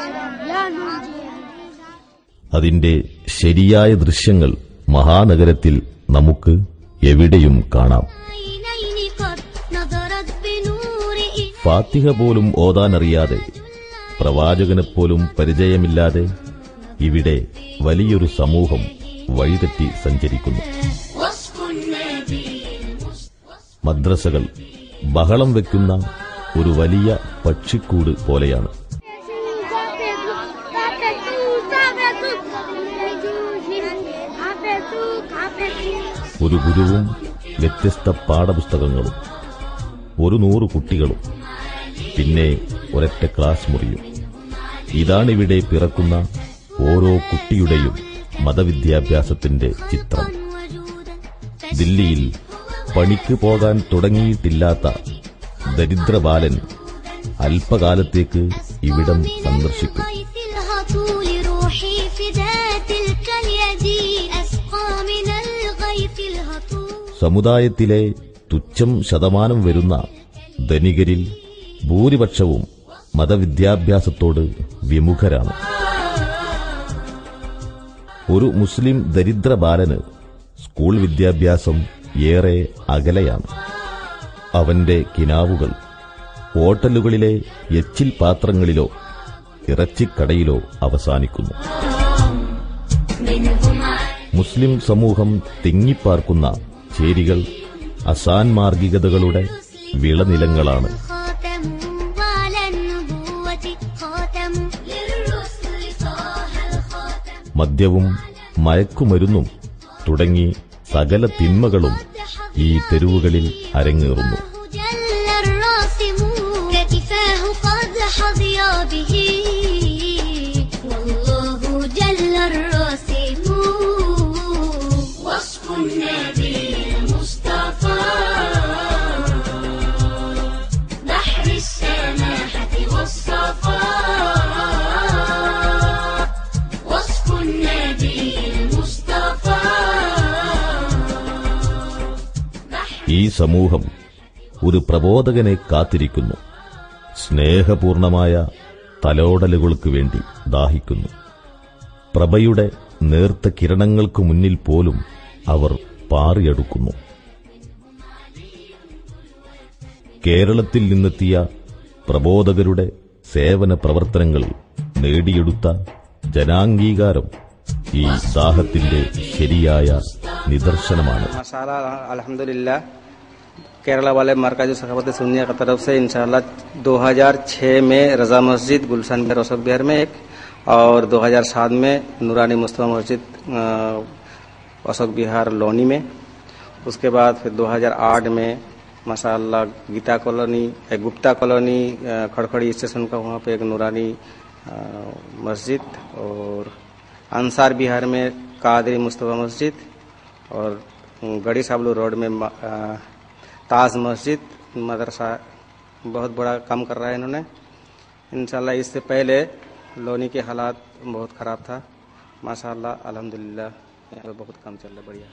لا ننجي അതിന്റെ ശരിയായ ദൃശ്യങ്ങൾ മഹാനഗരത്തിൽ നമുക്ക് എവിടെയും കാണാം عينين قد نظرت بنور ഫാത്തിഹ പോലും ഓതാനറിയാതെ പ്രവാചകനെപ്പോലും പരിചയമില്ലാതെ ഇവിടെ വലിയൊരു സമൂഹം വഴിതെറ്റി സഞ്ചരിക്കുന്നു وصف النبي മദ്രസകൾ ബഹളം വെക്കുന്ന ഒരു വലിയ പക്ഷിക്കൂട് പോലെയാണ് ഒരു ഗുരുവും വ്യത്യസ്ത പാഠപുസ്തകങ്ങളും ഒരു നൂറ് കുട്ടികളും പിന്നെ ഒരൊറ്റ ക്ലാസ് മുറിയും ഇതാണിവിടെ പിറക്കുന്ന ഓരോ കുട്ടിയുടെയും മതവിദ്യാഭ്യാസത്തിന്റെ ചിത്രം ദില്ലിയിൽ പണിക്ക് പോകാൻ തുടങ്ങിയിട്ടില്ലാത്ത ദരിദ്രബാലൻ അല്പകാലത്തേക്ക് ഇവിടം സന്ദർശിക്കും بيت الهطول روحي فداة تلك اليد أسقى من الغيث الهطول സമുദായത്തിലെ തുച്ഛം ശതമാനം വരുന്ന ധനികരിൽ ഭൂരിപക്ഷവും മതവിദ്യാഭ്യാസത്തോട് വിമുഖരാണ് ഒരു മുസ്ലിം ദരിദ്ര ബാലന് സ്കൂൾ വിദ്യാഭ്യാസം ഏറെ അകലെയാണ് അവന്റെ കിനാവുകൾ ഹോട്ടലുകളിലെ എച്ചിൽ പാത്രങ്ങളിലോ ഇറച്ചിക്കടയിലോ അവസാനിക്കുന്നു മുസ്ലിം സമൂഹം തിങ്ങിപ്പാർക്കുന്ന ചേരികൾ അസാൻമാർഗികതകളുടെ വിളനിലങ്ങളാണ് خاتم وعلى النبوة خاتم للرسل طه الخاتم മദ്യവും മയക്കുമരുന്നും തുടങ്ങി സകല തിന്മകളും ഈ തെരുവുകളിൽ അരങ്ങേറുന്നു جل الراسم كتفاه قد حظيا به والله جل الراسم وصف النبي المصطفى بحر السماحة والصفاء وصف النبي المصطفى ഈ സമൂഹം ഒരു പ്രബോധകനെ കാത്തിരിക്കുന്നു സ്നേഹപൂർണമായ തലോടലുകൾക്ക് വേണ്ടി ദാഹിക്കുന്നു പ്രഭയുടെ നേർത്ത കിരണങ്ങൾക്ക് മുന്നിൽ പോലും അവർ പാറിയടുക്കുന്നു കേരളത്തിൽ നിന്നെത്തിയ പ്രബോധകരുടെ സേവന പ്രവർത്തനങ്ങൾ നേടിയെടുത്ത ജനാംഗീകാരം ഈ ദാഹത്തിന്റെ ശരിയായ നിദർശനമാണ് माशाल्लाह अल्हम्दुलिल्लाह केरला वाले मरकज सखावत सुनिया की तरफ से इंशाल्लाह 2006 में रजा मस्जिद गुलशन बिहार अशोक बिहार में एक और 2007 में नूरानी मुस्तफ़ा मस्जिद अ, अशोक बिहार लोनी में उसके बाद फिर 2008 में माशाल्लाह गीता कॉलोनी ए, गुप्ता कॉलोनी अ, खड़खड़ी स्टेशन का वहाँ पे एक नूरानी अ, मस्जिद और अंसार बिहार में कादरी मुस्तफ़ा मस्जिद और गढ़ी साबलू रोड में म- अ, ताज मस्जिद मदरसा बहुत बड़ा काम कर रहा है इन्होंने इंशाल्लाह इससे पहले लोनी के हालात बहुत ख़राब था माशाल्लाह अल्हम्दुलिल्लाह यहाँ पे बहुत काम चल रहा है बढ़िया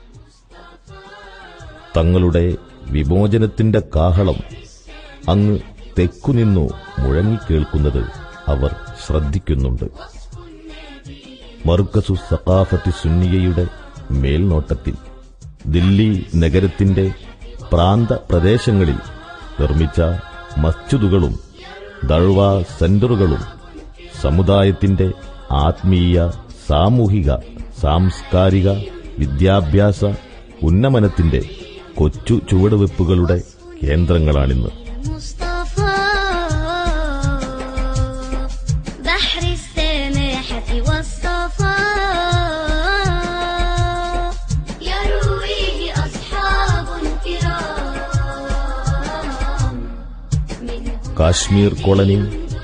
തങ്ങളുടെ വിമോചനത്തിന്റെ കാഹളം അങ്ങ് തെക്കുനിന്നു മുഴങ്ങിക്കേൾക്കുന്നത് അവർ ശ്രദ്ധിക്കുന്നുണ്ട് മർക്കസു സഖാഫത്തി സുന്നിയയുടെ മേൽനോട്ടത്തിൽ ദില്ലി നഗരത്തിന്റെ പ്രാന്ത പ്രദേശങ്ങളിൽ നിർമ്മിച്ച മസ്ജിദുകളും ദഴ്വ സെന്ററുകളും സമുദായത്തിന്റെ ആത്മീയ സാമൂഹിക സാംസ്കാരിക വിദ്യാഭ്യാസ ഉന്നമനത്തിന്റെ കൊച്ചു ചുവടുവെപ്പുകളുടെ കേന്ദ്രങ്ങളാണിന്ന് المصطفى بحر السماحة والصفاء يرويه أصحاب كرام منهم Kashmir colony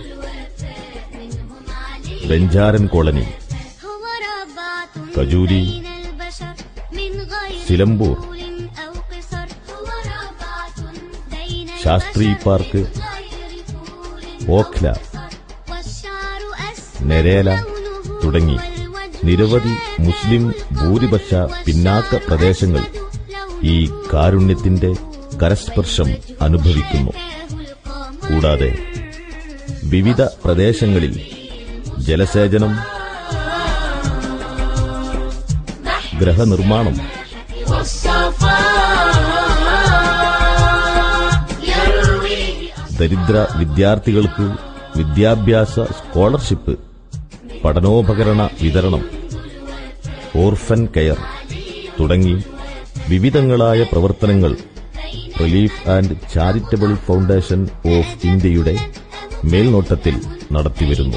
Banjaran colony هو ربعة Khajuri, بين البشر من غير Seelampur, طول أو قصر هو ربعة بين Shastri البشر park من غير طول Okhla والشعر أسود Narela لونه തുടങ്ങി والوجه നിരവധി മുസ്ലിം ഭൂരിപക്ഷ പിന്നാക്ക പ്രദേശങ്ങൾ ഈ കാരുണ്യത്തിന്റെ കരസ്പർശം അനുഭവിക്കുന്നു കൂടാതെ വിവിധ പ്രദേശങ്ങളിൽ ജലസേചനം ഗ്രഹനിർമ്മാണം ദരിദ്ര വിദ്യാർത്ഥികൾക്ക് വിദ്യാഭ്യാസ സ്കോളർഷിപ്പ് പഠനോപകരണ വിതരണം ഓർഫൻ കെയർ തുടങ്ങി വിവിധങ്ങളായ പ്രവർത്തനങ്ങൾ relief and charitable foundation of ഇന്ത്യയുടെ മേൽനോട്ടത്തിൽ നടത്തിവരുന്നു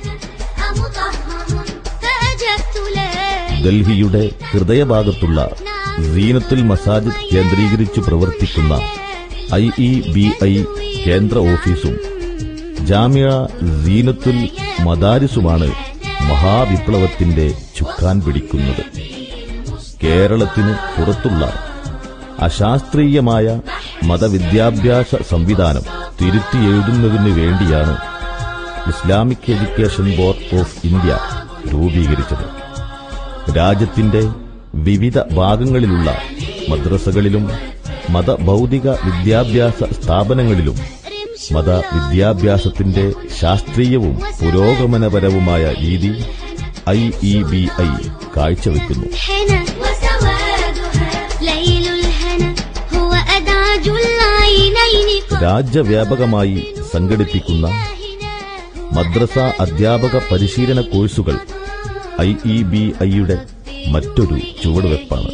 أمطهر فأجبت لا ഡൽഹിയുടെ ഹൃദയഭാഗത്തുള്ള സീനത്തുൽ മസാജിദ് കേന്ദ്രീകരിച്ചു പ്രവർത്തിക്കുന്ന ഐ ഇ ബി ഐ കേന്ദ്ര ഓഫീസും ജാമ്യ സീനത്തുൽ മദാരിസുമാണ് മഹാവിപ്ലവത്തിന്റെ ചുക്കാൻ പിടിക്കുന്നത് കേരളത്തിന് പുറത്തുള്ള അശാസ്ത്രീയമായ മതവിദ്യാഭ്യാസ സംവിധാനം തിരുത്തിയെഴുതുന്നതിനു വേണ്ടിയാണ് Islamic education board of India രൂപീകരിച്ചത് രാജ്യത്തിന്റെ വിവിധ ഭാഗങ്ങളിലുള്ള മദ്രസകളിലും മതഭൗതിക വിദ്യാഭ്യാസ സ്ഥാപനങ്ങളിലും മതവിദ്യാഭ്യാസത്തിന്റെ ശാസ്ത്രീയവും പുരോഗമനപരവുമായ രീതി ഐ ഇ ബി ഐ കാഴ്ചവെക്കുന്നു حنى وسوادها ليل الهنا هو أدعج العينين രാജ്യവ്യാപകമായി സംഘടിപ്പിക്കുന്ന മദ്രസ അധ്യാപക പരിശീലന കോഴ്സുകൾ ഐ ഇ ബി ഐയുടെ മറ്റൊരു ചുവടുവെപ്പാണ്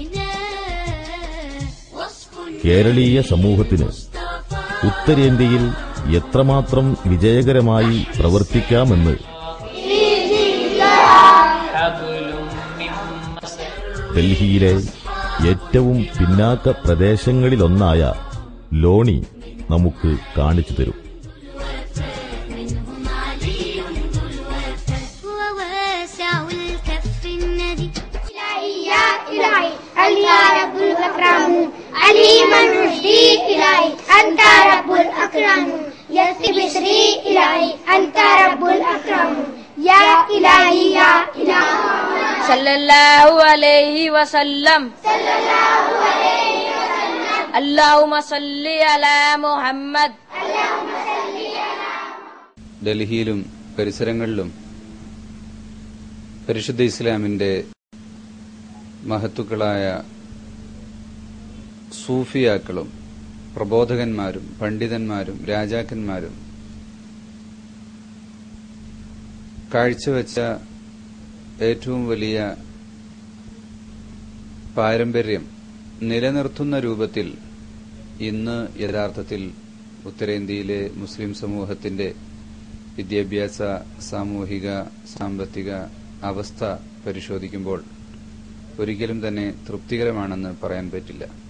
കേരളീയ സമൂഹത്തിന് ഉത്തരേന്ത്യയിൽ എത്രമാത്രം വിജയകരമായി പ്രവർത്തിക്കാമെന്ന് ഡൽഹിയിലെ ഏറ്റവും പിന്നാക്ക പ്രദേശങ്ങളിലൊന്നായ ലോണി നമുക്ക് കാണിച്ചു തരും وواسع الكف الندي إلهي يا إلهي أنت رب الأكرم عليم رشدي إلهي أنت رب الأكرم يسر بشري إلهي أنت رب الأكرم يا إلهي يا إلهي صلى الله عليه وسلم اللهم صل على محمد ഡൽഹിയിലും പരിസരങ്ങളിലും പരിശുദ്ധ ഇസ്ലാമിന്റെ മഹത്തുക്കളായ സൂഫിയാക്കളും പ്രബോധകന്മാരും പണ്ഡിതന്മാരും രാജാക്കന്മാരും കാഴ്ചവെച്ച ഏറ്റവും വലിയ പാരമ്പര്യം നിലനിർത്തുന്ന രൂപത്തിൽ ഇന്ന് യഥാർത്ഥത്തിൽ ഉത്തരേന്ത്യയിലെ മുസ്ലിം സമൂഹത്തിന്റെ വിദ്യാഭ്യാസ സാമൂഹിക സാമ്പത്തിക അവസ്ഥ പരിശോധിക്കുമ്പോൾ ഒരിക്കലും തന്നെ തൃപ്തികരമാണെന്ന് പറയാൻ പറ്റില്ല